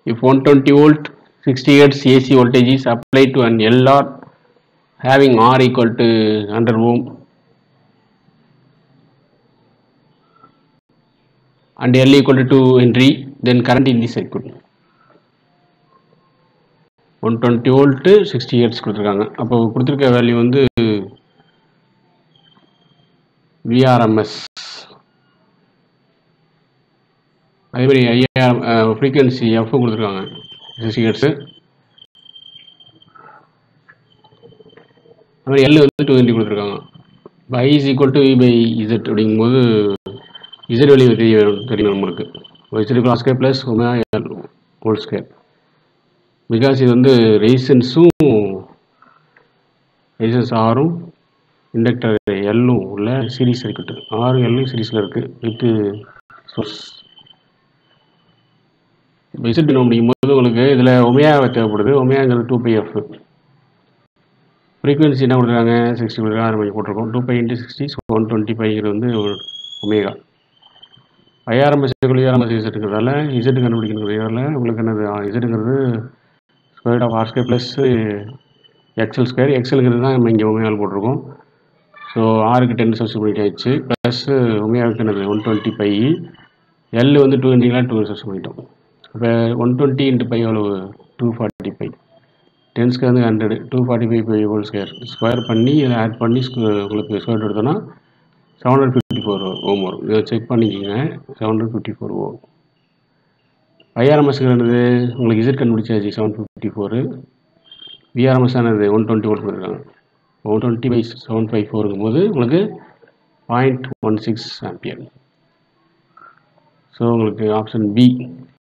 if 120 volt 60 hertz AC voltage is applied to an LR having R equal to 100 ohm and L equal to 2 Henry then current in the circuit 120 volt sixty hertz கொடுத்துருக்காங்க அப்போ கொடுத்துருக்க value வந்து VRMS அதே மாதிரி IR frequency F கொடுத்துருக்காங்க sixty hertz அது மாதிரி L வந்து டூ டுவெண்ட்டி கொடுத்துருக்காங்க இப்போ I is equal to V by Z அப்படிங்கும்போது இசட் வெளியே தெரிய வேணும் தெரியும் நம்மளுக்கு இசட் கிளாஸ் square plus omega L whole square because இது வந்து ரெசிஸ்டன்ஸும் ரெசிஸ்டன்ஸ் ஆரும் இண்டக்டர் எல்லும் உள்ள சீரிஸ் சர்க்கியூட் ஆறு எல்லும் சீரிஸில் இருக்குது வித்து சோர்ஸ் இப்போ இசட் என்ன முடிக்கும்போது உங்களுக்கு இதில் ஒமையா தேவைப்படுது ஒமையாங்கிறது டூ பை எஃப் ஃப்ரீக்வன்சி என்ன கொடுக்குறாங்க சிக்ஸ்டி கொடுக்குறாங்க ஆறு மணி போட்டிருக்கோம் two pi into sixty one twenty ஃபைவ்ங்கிறது வந்து ஒமேகா ஐஆர்எம்எஸ் ஐஆர்எம்எஸ் இசட்டுங்கிறதால இசட்டு கண்டுபிடிக்கிறதுனால உங்களுக்கு என்னது இசட்டுங்கிறது square of R square plus XL square எக்ஸலுங்கிறது தான் நம்ம இங்கே ஒமேகால் போட்டிருக்கோம் ஸோ ஆறுக்கு டென் சப்ஸ்டியூட் ஆயிடுச்சு ப்ளஸ் ஒமேகாவுக்கு என்னது ஒன் டுவெண்ட்டி பை எல் வந்து டூ டுவெண்ட்டிலாம் டூ சப்ஸ்டியூட் பண்ணிட்டோம் இப்போ ஒன் டுவெண்ட்டி இன்ட்டு பை எவ்வளவு two forty five ten square வந்து hundred two forty five by whole square square பண்ணி இதை ஆட் பண்ணி உங்களுக்கு ஸ்கொயர் எடுத்தோன்னா seven hundred fifty four ohm வரும் இதை செக் பண்ணிக்கோங்க seven hundred fifty four ohm ஐஆர்எம்எஸ்க்கு என்னது உங்களுக்கு இசட் கண்டுபிடிச்சாச்சு செவன் ஃபிஃப்டி ஃபோரு விஆர்எம்எஸ் ஆனது ஒன் டுவெண்ட்டி வோல்ட் கொடுத்துருக்காங்க one twenty by seven five ஃபோருங்கும் போது உங்களுக்கு point one six ampere so உங்களுக்கு ஆப்ஷன் பி